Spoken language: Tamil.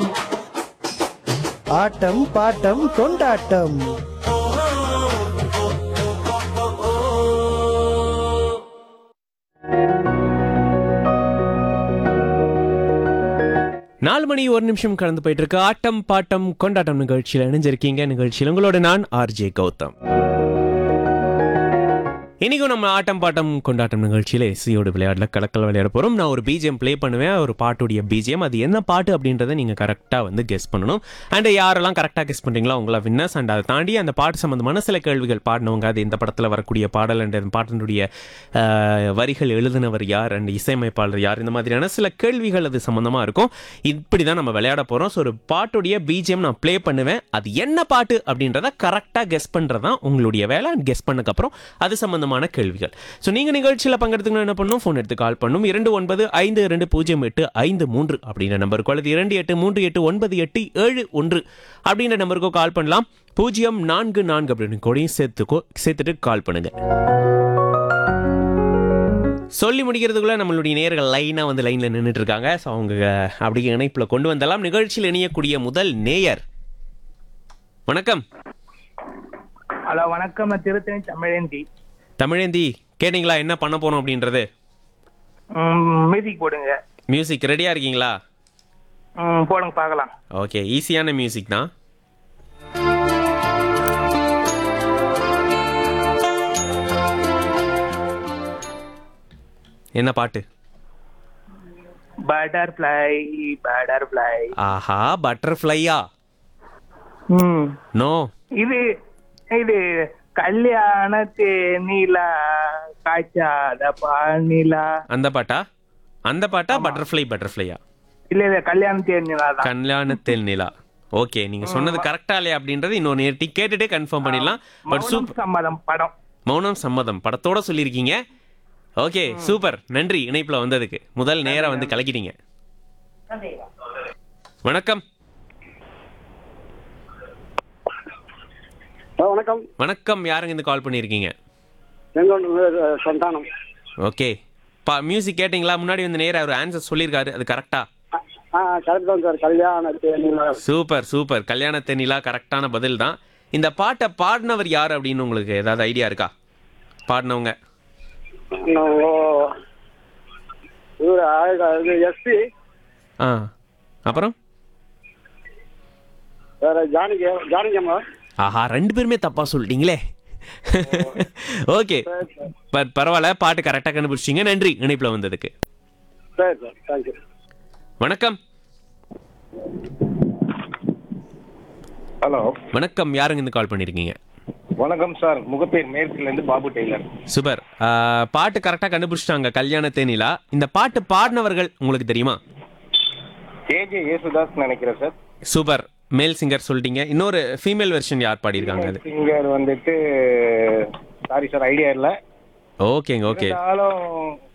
ஆட்டம் பாட்டம் கொண்டாட்டம் நாலு மணி ஒரு நிமிஷம் கடந்து போயிட்டு இருக்கு ஆட்டம் பாட்டம் கொண்டாட்டம் நிகழ்ச்சியில் இணைஞ்சிருக்கீங்க நிகழ்ச்சியில் உங்களோட நான் ஆர்ஜே கௌதம் இன்னைக்கும் நம்ம ஆட்டம் பாட்டம் கொண்டாட்டம் நிகழ்ச்சியில் எஸ்சியோட விளையாடல கலக்கல் விளையாட போகிறோம் நான் ஒரு பிஜிஎம் ப்ளே பண்ணுவேன் ஒரு பாட்டுடைய பிஜிஎம் அது என்ன பாட்டு அப்படின்றத நீங்கள் கரெக்டாக வந்து கெஸ் பண்ணணும் அண்ட் யாரெல்லாம் கரெக்டாக கெஸ் பண்ணுறீங்களோ அவங்கள வின்னர்ஸ் அண்ட் அதை தாண்டி அந்த பாட்டு சம்மந்தமான சில கேள்விகள் பாடினவங்க அது இந்த படத்தில் வரக்கூடிய பாடல் அண்ட் அந்த பாட்டினுடைய அஹ், வரிகள் எழுதினவர் யார் அண்ட் இசையமைப்பாளர் யார் இந்த மாதிரியான சில கேள்விகள் அது சம்மந்தமாக இருக்கும் இப்படி தான் நம்ம விளையாட போகிறோம் ஸோ ஒரு பாட்டுடைய பிஜிஎம் நான் ப்ளே பண்ணுவேன் அது என்ன பாட்டு அப்படின்றத கரெக்டாக கெஸ் பண்ணுறது தான் உங்களுடைய வேலை அண்ட் கெஸ் பண்ணக்கப்புறம் அது சம்மந்தமான கேள்விகள் ஸோ நீங்கள் நிகழ்ச்சியில் பங்கெடுத்துக்கணும் என்ன பண்ணணும் ஃபோன் எடுத்து கால் பண்ணணும் இரண்டு ஒன்பது ஐந்து இரண்டு பூஜ்ஜியம் எட்டு ஐந்து மூன்று அப்படின்ற நம்பருக்கு அல்லது இரண்டு எட்டு மூன்று எட்டு ஒன்பது எட்டு ஏழு ஒன்று அப்படின்ற நம்பருக்கோ கால் பண்ணலாம் பூஜ்ஜியம் நான்கு நான்கு அப்படின்னு கூடயும் சேர்த்துக்கோ சேர்த்துட்டு கால் பண்ணுங்க சொல்லி முடிக்கிறதுக்குள்ள நம்மளுடைய நேர்கள் லைனாக வந்து லைனில் நின்றுட்டு இருக்காங்க ஸோ அவங்க அப்படி இணைப்பில் கொண்டு வந்தலாம் நிகழ்ச்சியில் இணையக்கூடிய முதல் நேயர் வணக்கம் ஹலோ வணக்கம் நான் திருத்தணி தமிழேந்தி தமிழேந்தி கேட்டிங்களா என்ன பண்ண போறோம் அப்படின்றது மியூசிக் போடுங்க மியூசிக் ரெடியாக இருக்கீங்களா ம், போடுங்க பார்க்கலாம் ஓகே ஈஸியான மியூசிக் தான் என்ன பாட்டு பட்டர்ஃப்ளை பட்டர்ஃப்ளை ஆஹா பட்டர்ஃப்ளையா ம் நோ இது இது கல்யாண தேனிலா காய்ச்சாத பானிலா அந்த பாட்டா அந்த பாட்டா பட்டர்ஃப்ளை பட்டர்ஃப்ளையா இல்ல இல்ல கல்யாண தேனிலா தான் கல்யாணத்தில் நிலா ஓகே நீங்க சொன்னது கரெக்டா இல்லையா அப்படின்றது இன்னொரு நேர்ட்டி கேட்டுட்டே கன்ஃபார்ம் பண்ணிடலாம் பட் மௌனம் சூப்பர் சம்மதம் படம் மௌனம் சம்மதம் படத்தோட சொல்லியிருக்கீங்க ஓகே சூப்பர் நன்றி இணைப்புல வந்ததுக்கு முதல் நேரா வந்து கலக்கிட்டீங்க வணக்கம் ஹலோ வணக்கம் வணக்கம் யாருங்க இந்த கால் பண்ணியிருக்கீங்க செங்கோட்டு சந்தானம் ஓகே பா மியூசிக் கேட்டிங்களா முன்னாடி வந்து நேரா ஒரு ஆன்சர் சொல்லியிருக்காரு அது கரெக்டா ஆ கரெக்ட் தான் சார் கல்யாண தேனிலா சூப்பர் சூப்பர் கல்யாணத்தை நிலா கரெக்டான பதில் தான் இந்த பாட்டை பாடினவர் யார் அப்படின்னு உங்களுக்கு ஏதாவது ஐடியா இருக்கா பாடினவங்க இவர் இது எஸ்பி ஆ அப்புறம் வேற ஜானகி ஜானகி அம்மா ஆஹா ரெண்டு பேருமே தப்பா சொல்லிட்டீங்களே ஓகே பட் பரவாயில்ல பாட்டு கரெக்டாக கண்டுபிடிச்சிங்க நன்றி இணைப்பில் வந்ததுக்கு சரி சார் தேங்க்யூ வணக்கம் ஹலோ வணக்கம் யாருங்க இந்த கால் பண்ணியிருக்கீங்க வணக்கம் சார் முகப்பேர் மேற்குல இருந்து பாபு டெய்லர் சூப்பர் ஆ, பாட்டு கரெக்டாக கண்டுபிடிச்சிட்டாங்க கல்யாண தேனிலா இந்த பாட்டு பாடினவர்கள் உங்களுக்கு தெரியுமா கேஜே யேசுதாஸ் நினைக்கிறேன் சார் சூப்பர் மேல் சிங்கர் சொல்லிட்டீங்க இன்னொரு ஃபீமேல் வெர்ஷன் யார் பாடியிருக்காங்க அது சிங்கர் வந்துட்டு சாரி சார் ஐடியா இல்ல ஓகேங்க ஓகே இருந்தாலும்